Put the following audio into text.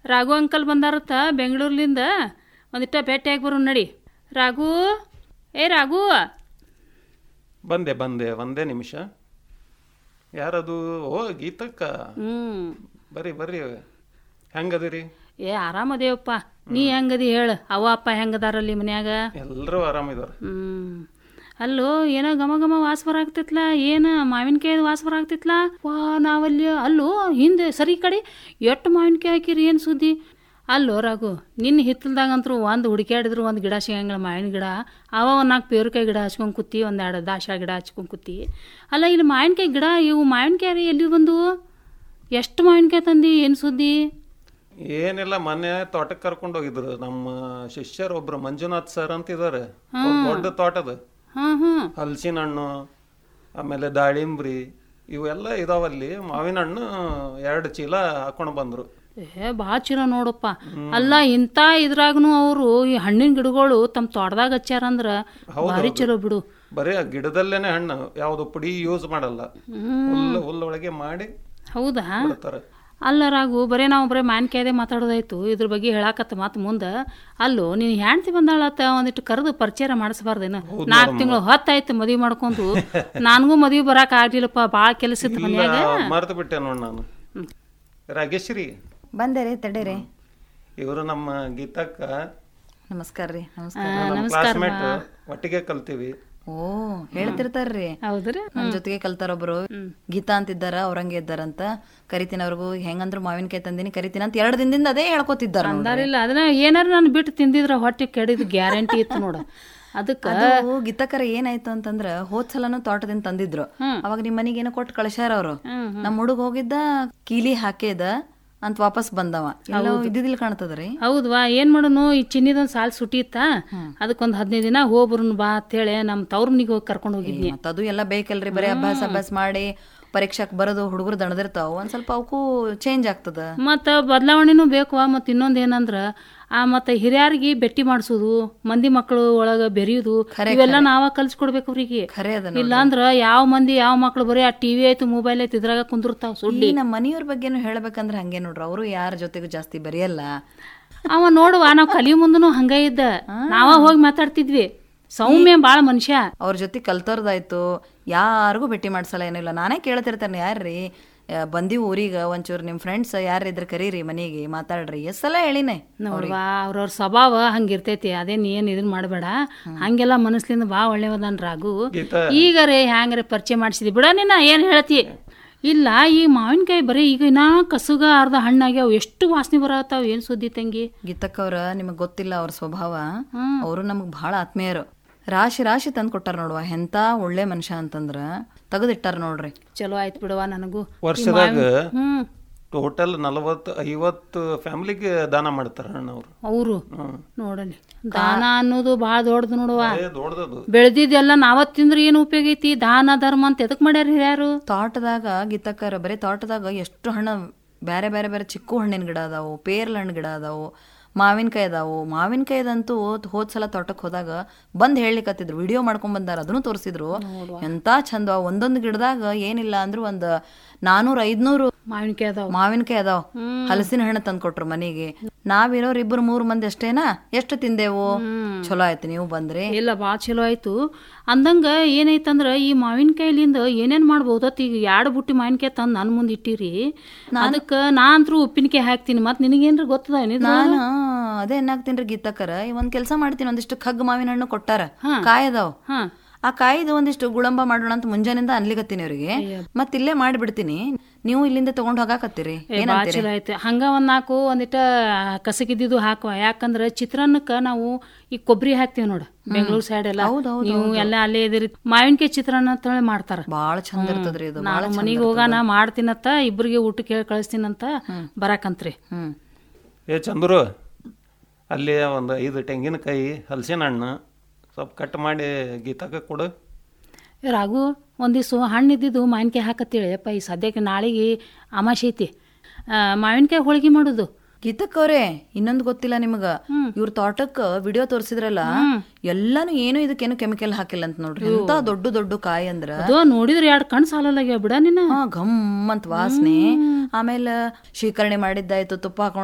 Raghu uncle ಬಂದಾರತ್ತ ಬೆಂಗಳೂರ್ಲಿಂದ ಒಂದಿಟ್ಟ ಭೇಟಿಯಾಗಿ ಬರು ನಡಿ ರಾಘು ಏ ರಾಘು ಬಂದೆ ಬಂದೆ ಒಂದೇ ನಿಮಿಷ ಯಾರದು ಓ ಗೀತಕ್ಕ ಹ್ಞೂ ಬರ್ರಿ ಬರ್ರಿ ಹೆಂಗದಿರಿ ಏ ಆರಾಮದೇವಪ್ಪ ನೀ ಹೆಂಗದಿ ಹೇಳು ಅವ್ವ ಅಪ್ಪ ಹೆಂಗದಾರಲ್ಲಿ ಮನ್ಯಾಗ ಎಲ್ಲರೂ ಆರಾಮಿದಾರ ಹ್ಮ್ ಅಲ್ಲೋ ಏನೋ ಘಮ ಘಮ ವಾಸ ಬರಾಗ್ತಿತ್ಲ ಏನು ಮಾವಿನಕಾಯಿ ವಾಸ ಬರಾಗ್ತಿತ್ಲ ವಾ ನಾವಲ್ಲಿ ಅಲ್ಲೋ ಹಿಂದೆ ಸರಿ ಈ ಕಡೆ ಎಷ್ಟು ಮಾವಿನಕಾಯಿ ಹಾಕಿರಿ ಏನು ಸುದ್ದಿ ಅಲ್ಲೋ ರಾಘು ನಿನ್ನ ಹಿತ್ತಲ್ದಾಗಂತರೂ ಒಂದು ಹುಡುಕ್ಯಾಡಿದ್ರು ಒಂದು ಗಿಡ ಸಿಗಂಗಿಲ್ಲ ಮಾವಿನ ಗಿಡ ಅವ ಒಂದು ನಾಲ್ಕು ಪೇರುಕಾಯಿ ಗಿಡ ಹಚ್ಕೊಂಡು ಕೂತಿ ಒಂದೆರಡು ದಾಶ ಗಿಡ ಹಚ್ಕೊಂಡು ಕೂತಿ ಅಲ್ಲ ಇಲ್ಲಿ ಮಾವಿನಕಾಯಿ ಗಿಡ ಇವು ಮಾವಿನಕಾಯಿ ರೀ ಎಲ್ಲಿ ಬಂದು ಎಷ್ಟು ಮಾವಿನಕಾಯಿ ತಂದಿ ಏನು ಸುದ್ದಿ ಏನಿಲ್ಲ ಮೊನ್ನೆ ತೋಟಕ್ಕೆ ಕರ್ಕೊಂಡು ಹೋಗಿದ್ರು ನಮ್ಮ ಶಿಷ್ಯರು ಒಬ್ರು ಮಂಜುನಾಥ್ ಸರ್ ಅಂತ ಇದಾರೆ ಅವ್ರ್ ದೊಡ್ಡ ತೋಟದ ಹಾಂ ಹಾಂ ಹಲಸಿನ ಹಣ್ಣು ಆಮೇಲೆ ದಾಳಿಂಬ್ರಿ ಇವೆಲ್ಲ ಇದಾವಲ್ಲಿ ಮಾವಿನ ಹಣ್ಣು ಎರಡು ಚೀಲ ಹಾಕೊಂಡು ಬಂದ್ರು ಏ ಭಾಳ ಚಲೋ ನೋಡಪ್ಪ ಅಲ್ಲ ಇಂಥ ಇದ್ರಾಗನು ಅವರು ಈ ಹಣ್ಣಿನ ಗಿಡಗಳು ತಮ್ಮ ತೋಟದಾಗ ಹಚ್ಚಾರಂದ್ರ ಭಾರಿ ಚಲೋ ಬಿಡು ಬರೀ ಆ ಗಿಡದಲ್ಲೇನೆ ಹಣ್ಣು ಯಾವುದು ಪುಡಿ ಯೂಸ್ ಮಾಡಲ್ಲ ಹುಲ್ಲು ಹುಲ್ಲೊಳಗೆ ಮಾಡಿ ಹೌದಾ ಬಿಡ್ತಾರೆ ಅಲ್ಲ ರಾಗು ಬರೀ ನಾವು ಬರೀ ಮಾನ್ಕಾಯ್ದೆ ಮಾತಾಡೋದಾಯ್ತು ಇದ್ರ ಬಗ್ಗೆ ಹೇಳಾಕತ್ತ ಮತ್ತೆ ಮುಂದೆ ಅಲ್ಲೋ ನೀನು ಹೆಂಡ್ತಿ ಬಂದಾಳತ್ತ ಒಂದಿಟ್ಟು ಕರೆದು ಪರಿಚಯ ಮಾಡಿಸ್ಬಾರ್ದೇನು ನಾಲ್ಕು ತಿಂಗಳು ಹೊತ್ತಾಯ್ತು ಮದುವೆ ಮಾಡ್ಕೊಂಡು ನನಗೂ ಮದುವೆ ಬರಾಕ ಆಗ್ಲಿಲ್ಲಪ್ಪ ಭಾಳ ಕೆಲಸ ಇತ್ತು ಮನ್ಯಾಗ ಮರೆತು ಬಿಟ್ಟೆ ನೋಡಿ ನಾನು ರಾಗೇಶ್ರೀ ಬಂದೆ ರೀ ತಡೀರಿ ಇವರು ನಮ್ಮ ಗೀತಕ್ಕ ನಮಸ್ಕಾರ ರೀ ನಮಸ್ಕಾರ ನಮ್ಮ ಕ್ಲಾಸ್ಮೇಟ್ ಒಟ್ಟಿಗೆ ಕಲ್ತೀವಿ ಓ ಹೇಳ್ತಿರ್ತಾರ್ರಿ ಹೌದ್ರಿ ನನ್ ಜೊತೆಗೆ ಕಲ್ತಾರೊಬ್ರು ಗೀತಾ ಅಂತಿದ್ದಾರ ಅವ್ರಂಗೆ ಇದ್ದಾರಂತ ಕರಿತೀನಿ ಅವ್ರಿಗೂ ಹೆಂಗಂದ್ರು ಮಾವಿನಕಾಯಿ ತಂದಿನಿ ಕರಿತೀನಿ ಅಂತ ಎರಡು ದಿನದಿಂದ ಅದೇ ಹೇಳ್ಕೊತಿದ್ದಾರ ನೋಡ್ರಿ. ಅಂದಾರಿಲ್ಲ ಅದನ್ನ ಏನಾರು ನಾನು ಬಿಟ್ಟು ತಿಂದಿದ್ರ ಹೊಟ್ಟೆ ಕೆಡಿದ ಗ್ಯಾರಂಟಿ ಇತ್ತು ನೋಡು ಅದಕ್ಕೆ ಅದು ಗೀತಕರ ಏನಾಯ್ತು ಅಂತಂದ್ರ ಹೋದ್ ಸಲನು ತೋಟದಿಂದ ತಂದಿದ್ರು ಅವಾಗ ನಿಮ್ ಮನಿಗೆ ಏನೋ ಕೊಟ್ಟು ಕಳ್ಸ್ಯಾರ ಅವ್ರು ನಮ್ ಹುಡುಗ ಹೋಗಿದ್ದ ಕೀಲಿ ಹಾಕೇದ ಅಂತ ವಾಪಸ್ ಬಂದವ ಎಲ್ಲ ಇದ್ದಿದ್ದಿಲ್ ಕಾಣ್ತದ್ರಿ ಹೌದ್ವಾ ಏನ್ ಮಾಡೋನು ಈ ಚಿನ್ನಿದೊಂದ್ ಸಾಲ್ ಸುಟ್ಟಿತ್ತ ಅದಕ್ಕೊಂದ್ ಹದಿನೈದು ದಿನ ಹೋಗ್ಬರುನ್ ಬಾ ಅಂತೇಳಿ ನಮ್ಮ ತವ್ರ ಮನಿಗೆ ಹೋಗಿ ಕರ್ಕೊಂಡು ಹೋಗಿದ್ನಿ ಮತ್ತ ಅದು ಎಲ್ಲ ಬೇಕಲ್ರಿ ಬರೀ ಅಭ್ಯಾಸ ಅಭ್ಯಾಸ ಮಾಡಿ ಪರೀಕ್ಷಾಕ್ ಬರೋದು ಹುಡುಗರು ದಣದಿರ್ತಾವ ಒಂದ್ ಸ್ವಲ್ಪ ಅವಕ್ಕೂ ಚೇಂಜ್ ಆಗ್ತದ ಮತ್ತ ಬದಲಾವಣೆನೂ ಬೇಕವಾ ಮತ್ತ ಇನ್ನೊಂದ್ ಏನಂದ್ರ ಆ ಮತ್ತ ಹಿರಿಯರಿಗೆ ಭೇಟಿ ಮಾಡಿಸೋದು ಮಂದಿ ಮಕ್ಕಳು ಒಳಗ ಬೆರೆಯುದು ಇವೆಲ್ಲ ನಾವ ಕಲ್ಸ್ಕೊಡ್ಬೇಕು ಅವ್ರಿಗೆ ಖರೆ ಅದ ಇಲ್ಲಾಂದ್ರ ಯಾವ ಮಂದಿ ಯಾವ ಮಕ್ಳು ಬರೀ ಆ ಟಿವಿ ಆಯ್ತು ಮೊಬೈಲ್ ಆಯ್ತು ಇದ್ರಾಗ ಕುಂದಿರ್ತಾವ ಸುಡ್ಲಿ ಈ ನಮ್ಮ ಮನೆಯವ್ರ ಬಗ್ಗೆನು ಹೇಳ್ಬೇಕಂದ್ರ ಹಂಗೆ ನೋಡ್ರಿ ಅವರು ಯಾರ ಜೊತೆಗೂ ಜಾಸ್ತಿ ಬರೆಯಲ್ಲ ಅವ ನೋಡುವ ನಾವ್ ಕಲಿ ಮುಂದನು ಹಂಗ ಇದ್ದ ನಾವ ಹೋಗಿ ಮಾತಾಡ್ತಿದ್ವಿ ಸೌಮ್ಯ ಬಾಳ ಮನುಷ್ಯ ಅವ್ರ ಜೊತೆ ಕಲ್ತೋರ್ದಾಯ್ತು ಯಾರಿಗೂ ಭೇಟಿ ಮಾಡ್ಸಲ್ಲ ಏನಿಲ್ಲ ನಾನೇ ಕೇಳ್ತಿರ್ತೇನೆ ಯಾರ್ರಿ ಆ, ಬಂದೀವಿ ಊರಿಗೆ ಒಂಚೂರು ನಿಮ್ಮ ಫ್ರೆಂಡ್ಸ್ ಯಾರಿದ್ರೆ ಕರೀರಿ ಮನೆಗೆ ಮಾತಾಡ್ರಿ ಎಷ್ಟ್ ಸಲ ಹೇಳಿನೇ ನೋಡ್ವಾ ಅವ್ರವ್ರ ಸ್ವಭಾವ ಹಂಗಿರ್ತೈತಿ ಅದೇನ್ ಏನ್ ಇದನ್ ಮಾಡಬೇಡ ಹಂಗೆಲ್ಲ ಮನಸ್ಲಿಂದ ಬಾ ಒಳ್ಳೆವದನ್ ರಾಗು ಗೀತಾ ಈಗರೇ ಹ್ಯಾಂಗ್ರೆ ಪರಿಚಯ ಮಾಡಿಸಿದಿ ಬಿಡ ನಿನ್ನ ಏನ್ ಹೇಳ್ತಿ ಇಲ್ಲ ಈ ಮಾವಿನಕಾಯಿ ಬರೀ ಈಗ ಇನ್ನ ಕಸುಗ ಅರ್ಧ ಹಣ್ಣಾಗ್ಯಾವ ಎಷ್ಟು ವಾಸನೆ ಬರತ್ತಾವ ಏನ್ ಸುದ್ದಿ ತಂಗಿ ಗೀತಕ್ಕವ್ರ ನಿಮಗ್ ಗೊತ್ತಿಲ್ಲ ಅವ್ರ ಸ್ವಭಾವ ಅವರು ನಮಗ್ ಬಹಳ ಆತ್ಮೀಯರು ರಾಶಿ ರಾಶಿ ತಂದು ಕೊಟ್ಟಾರ ನೋಡುವ ಎಂತ ಒಳ್ಳೆ ಮನುಷ್ಯ ಅಂತಂದ್ರ ತೆಗೆದಿಟ್ಟಾರ ನೋಡ್ರಿ ಚಲೋ ಆಯ್ತು ಬಿಡವ ನನಗೂ ವರ್ಷದಾಗ ಹ್ಮ್ ಟೋಟಲ್ ನಲವತ್ತು ಐವತ್ತು ಫ್ಯಾಮಿಲಿಗೆ ದಾನ ಮಾಡ್ತಾರ ಅಣ್ಣ ಅವರು ಅವರು ನೋಡಲಿ ದಾನ ಅನ್ನೋದು ಭಾಳ ದೊಡ್ಡದು ನೋಡುವ ಏ ದೊಡ್ಡದದು ಬೆಳೆದಿದ್ದೆಲ್ಲ ನಾವತ್ ತಿಂದ್ರೆ ಏನು ಉಪಯೋಗ ಐತಿ ದಾನ ಧರ್ಮ ಅಂತ ಎದಕ್ ಮಾಡ್ಯಾರ ಹಿರಿಯರು ತೋಟದಾಗ ಗೀತಕ್ಕರ ಬರೀ ತೋಟದಾಗ ಎಷ್ಟು ಹಣ್ಣು ಬೇರೆ ಬೇರೆ ಬೇರೆ ಚಿಕ್ಕು ಹಣ್ಣಿನ ಗಿಡ ಅದಾವು ಪೇರ್ಲ ಹಣ್ಣು ಗಿಡ ಅದಾವು ಮಾವಿನಕಾಯಿ ಅದಾವು ಮಾವಿನಕಾಯ್ದಂತೂ ಹೋದ್ ಸಲ ತೋಟಕ್ಕೆ ಹೋದಾಗ ಬಂದ್ ಹೇಳ್ಲಿಕತ್ತಿದ್ರು ವಿಡಿಯೋ ಮಾಡ್ಕೊಂಡ್ ಬಂದಾರ ಅದನ್ನು ತೋರಿಸಿದ್ರು ಎಂತ ಚಂದ ಒಂದೊಂದು ಗಿಡದಾಗ ಏನಿಲ್ಲ ಅಂದ್ರೂ ಒಂದ್ ನಾನೂರ ಐದ್ನೂರು ಮಾವಿನಕಾಯಿ ಅದಾವ ಮಾವಿನಕಾಯಿ ಅದಾವ ಹಲಸಿನ ಹಣ್ಣು ತಂದು ಕೊಟ್ರು ಮನೆಗೆ ನಾವಿರೋರ್ ಇಬ್ಬರು ಮೂರು ಮಂದಿ ಅಷ್ಟೇನಾ ಎಷ್ಟು ತಿಂದೆವು ಚಲೋ ಆಯ್ತು ನೀವು ಬಂದ್ರಿ ಇಲ್ಲ ಭಾಳ ಚಲೋ ಆಯ್ತು ಅಂದಂಗ ಏನೈತಂದ್ರ ಈ ಮಾವಿನಕಾಯಿಲಿಂದ ಏನೇನ್ ಮಾಡ್ಬೋದತ್ ಈಗ ಎರಡು ಬುಟ್ಟಿ ಮಾವಿನಕಾಯಿ ತಂದು ನನ್ನ ಮುಂದೆ ಇಟ್ಟಿರಿ ಅದಕ್ಕ ನಾ ಅಂತೂ ಉಪ್ಪಿನಕಾಯಿ ಹಾಕ್ತೀನಿ ಮತ್ ನಿನಗೇನ್ರ ಗೊತ್ತದ ನಾನು ಅದೇ ಏನಾಗ್ತೀನ್ರಿ ಗೀತಕ್ಕರ ಒಂದ್ ಕೆಲಸ ಮಾಡ್ತೀನಿ ಒಂದಿಷ್ಟು ಕಗ್ಗ ಮಾವಿನ ಹಣ್ಣು ಕೊಟ್ಟಾರ ಕಾಯಿ ಅದಾವ ಹಾ ಆ ಕಾಯಿದು ಒಂದಿಷ್ಟು ಗುಳಂಬ ಮಾಡೋಣ ಅಂತ ಮುಂಜಾನಿಂದ ಅನ್ಲಿಕತ್ತೀನಿ ಅವ್ರಿಗೆ ಮತ್ ಇಲ್ಲೇ ಮಾಡಿಬಿಡ್ತೀನಿ ನೀವು ಇಲ್ಲಿಂದ ತಗೊಂಡ್ ಹೋಗಾಕತ್ತೀರಿ ಏ, ಭಾಳ ಚಲೋ ಆಯ್ತು ಹಂಗ ಒಂದ್ ನಾಲ್ಕು ಒಂದಿಟ ಕಸಗಿದ್ದಿದ್ದು ಹಾಕುವ ಯಾಕಂದ್ರ ಚಿತ್ರಾನ್ನಕ್ಕ ನಾವು ಈ ಕೊಬ್ಬರಿ ಹಾಕ್ತಿವಿ ನೋಡು ಬೆಂಗಳೂರು ಸೈಡ್ ಎಲ್ಲ ನೀವು ಎಲ್ಲ ಅಲ್ಲೇ ಇದಿರಿ ಮಾವಿನಕಾಯಿ ಚಿತ್ರಾನ್ನ ಅಂತೇಳಿ ಮಾಡ್ತಾರ ಬಾಳ ಚಂದ ಇರ್ತದ್ರಿ ಇದು ನಾನು ಮನಿಗೆ ಹೋಗಾನ ಮಾಡ್ತೀನಂತ ಇಬ್ರಿಗೆ ಊಟಕ್ಕೆ ಹೇಳಿ ಕಳಿಸ್ತೀನಂತ ಬರಾಕಂತ್ರಿ ಹ್ಮ್ ಏ ಚಂದ್ರು ಅಲ್ಲಿ ಒಂದು ಐದು ತೆಂಗಿನಕಾಯಿ ಹಲಸಿನ ಹಣ್ಣು ಸ್ವಲ್ಪ ಕಟ್ ಮಾಡಿ ಗೀತಕ್ಕ ಕೊಡು ಏ, ರಾಘು ಒಂದಿವ್ಸ ಹಣ್ಣು ಇದ್ದಿದ್ದು ಮಾವಿನಕಾಯಿ ಹಾಕತ್ತೇಳಿ ಅಪ್ಪ ಈ ಸದ್ಯಕ್ಕೆ ನಾಳೆಗೆ ಅಮಾಶೆ ಐತಿ ಆ, ಮಾವಿನಕಾಯಿ ಹೋಳಿಗೆ ಮಾಡೋದು ಗೀತಕ್ಕವ್ರೆ ಇನ್ನೊಂದು ಗೊತ್ತಿಲ್ಲ ನಿಮಗ ಇವ್ರ ತೋಟಕ್ಕ ವಿಡಿಯೋ ತೋರಿಸಿದ್ರಲ್ಲ ಎಲ್ಲಾನು ಏನು ಇದಕ್ಕೇನು ಕೆಮಿಕಲ್ ಹಾಕಿಲ್ಲ ಅಂತ ನೋಡ್ರಿ ಎಂತ ದೊಡ್ಡ ದೊಡ್ಡ ಕಾಯಿ ಅಂದ್ರ ಅದು ನೋಡಿದ್ರೆ ಎರಡು ಕಣ್ಣು ಸಾಲಲ್ಲಾಗ್ಯಾವ ಬಿಡ ನಿನ್ನ ಹಾ ಘಮ್ ಅಂತ ವಾಸನೆ ಆಮೇಲೆ ಶೀಕರಣೆ ಮಾಡಿದ್ದಾಯ್ತು ತುಪ್ಪ ಹಾಕೊಂಡ್